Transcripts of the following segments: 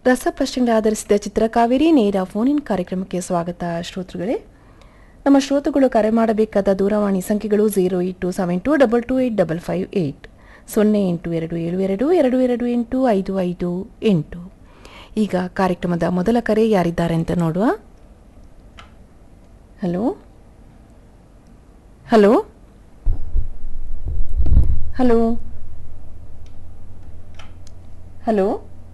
ರಸಪ್ರಶ್ನೆಗಳ ಆಧರಿಸಿದ ಚಿತ್ರಕಾವೇರಿ ನೇರ phone in ಕಾರ್ಯಕ್ರಮಕ್ಕೆ ಸ್ವಾಗತ ಶ್ರೋತೃಗಳೇ ನಮ್ಮ ಶ್ರೋತೃಗಳು ಕರೆ ಮಾಡಬೇಕಾದ ದೂರವಾಣಿ ಸಂಖ್ಯೆಗಳು zero eight two seven two double two eight double five eight ಸೊನ್ನೆ ಎಂಟು ಎರಡು ಏಳು ಎರಡು ಎರಡು ಎರಡು ಎಂಟು ಐದು ಐದು ಎಂಟು ಈಗ ಕಾರ್ಯಕ್ರಮದ ಮೊದಲ ಕರೆ ಯಾರಿದ್ದಾರೆ ಅಂತ ನೋಡುವ hello hello hello hello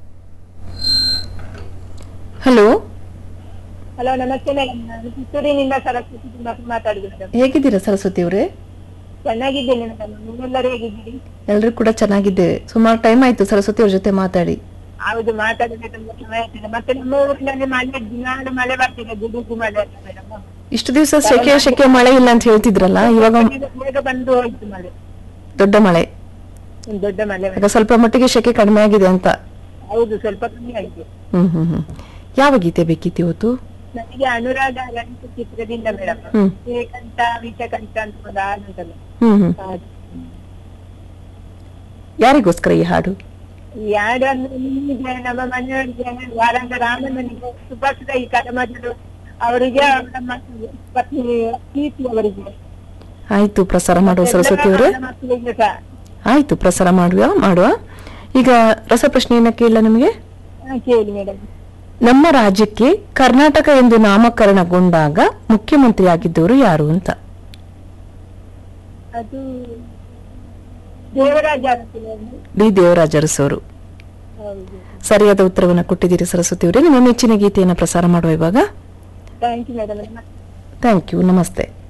hello hello ನಮಸ್ತೆ ಮೇಡಮ್ ನಾನು ಪುತ್ತೂರಿನಿಂದ ಸರಸ್ವತಿ ತಿಮ್ಮಪ್ಪ ಮಾತಾಡುದು ಮೇಡಮ್ ಹೇಗಿದ್ದೀರಾ ಸರಸ್ವತಿ ಅವರೇ ಚೆನ್ನಾಗಿದ್ದೇನೆ ಮೇಡಮ್ ನೀವೆಲ್ಲರೂ ಹೇಗಿದ್ದೀರಿ ಎಲ್ಲರೂ ಕೂಡ ಚೆನ್ನಾಗಿದ್ದೇವೆ ಸುಮಾರು ಟೈಮ್ ಆಯ್ತು ಸರಸ್ವತಿ ಅವ್ರ ಜೊತೆ ಮಾತಾಡಿ ಹೌದು ಮಾತಾಡಿದ್ರೆ ತುಂಬಾ ಸಮಯ ಆಗ್ತದೆ ಮತ್ತೆ ನಮ್ಮ ಊರಿನಲ್ಲಿ ಮಳೆ ದಿನಾಲು ಮಳೆ ಬರ್ತಿದೆ ಗುಡುಗು ಮಳೆ ಅಂತ ಮೇಡಮ್ ಇಷ್ಟು ದಿವಸ ಸೆಕೆ ಸೆಕೆ ಮಳೆ ಇಲ್ಲ ಅಂತ ಹೇಳ್ತಿದ್ರಲ್ಲ ಇವಾಗ ಬೇಗ ಬಂದು ಹೋಯ್ತು ಮಳೆ ದೊಡ್ಡ ಮಳೆ ಒಂದು ದೊಡ್ಡ ಮಳೆ ಈಗ ಸ್ವಲ್ಪ ಮಟ್ಟಿಗೆ ಸೆಕೆ ಕಡಿಮೆ ಆಗಿದೆ ಅಂತ ಹೌದು ಸ್ವಲ್ಪ ಕಮ್ಮಿ ಆಯ್ತು ಹ್ಮ್ ಹ್ಮ್ ಹ್ಮ್ ಯಾವ ಗೀತೆ ಬೇಕಿತ್ತು ಇವತ್ತು ನನಗೆ ಅನುರಾಧ ಗಣಿತ ಚಿತ್ರದಿಂದ ಮೇಡಮ್ ಹ್ಮ್ ಏಕಂತ ವಿಷಕಂತ ಅಂತ ಒಂದು ಹಾಡು ಉಂಟಲ್ಲ ಹ್ಮ್ ಹ್ಮ್ ಅದು. ಯಾರಿಗೋಸ್ಕರ ಈ ಹಾಡು ಈ ಹಾಡನ್ನು ನಿಮಗೆ ನಮ್ಮ ಮನೆಯವರಿಗೆ ವಾರಂಗ ರಾಮಣ್ಣನಿಗೆ ಸುಭಾಷಿತ ಈ ಕಡಮಜಲು ಅವರಿಗೆ ನಮ್ಮ ಪತ್ನಿ ಪ್ರೀತಿ ಅವರಿಗೆ ಆಯ್ತು ಪ್ರಸಾರ ಮಾಡುವ ಸರಸ್ವತಿ ಅವರೇ ಎಲ್ಲ ಮಕ್ಕಳಿಗೆ ಸಹ ಆಯ್ತು ಪ್ರಸಾರ ಮಾಡುವ ಮಾಡುವ ಈಗ ರಸಪ್ರಶ್ನೆಯನ್ನ ಕೇಳ ನಿಮಗೆ ಹಾ, ಕೇಳಿ ಮೇಡಮ್ ನಮ್ಮ ರಾಜ್ಯಕ್ಕೆ ಕರ್ನಾಟಕ ಎಂದು ನಾಮಕರಣಗೊಂಡಾಗ ಮುಖ್ಯಮಂತ್ರಿ ಆಗಿದ್ದವರು ಯಾರು ಅಂತ ಅದು ದೇವರಾಜ ಅರಸು ಡಿ ದೇವರಾಜ ಅರಸು ಹೌದು ಸರಿಯಾದ ಉತ್ತರವನ್ನು ಕೊಟ್ಟಿದ್ದೀರಿ ಸರಸ್ವತಿ ಅವರೇ ನಿಮ್ಮ ಮೆಚ್ಚಿನ ಗೀತೆಯನ್ನು ಪ್ರಸಾರ ಮಾಡುವ ಇವಾಗ thank you madam thank you ನಮಸ್ತೆ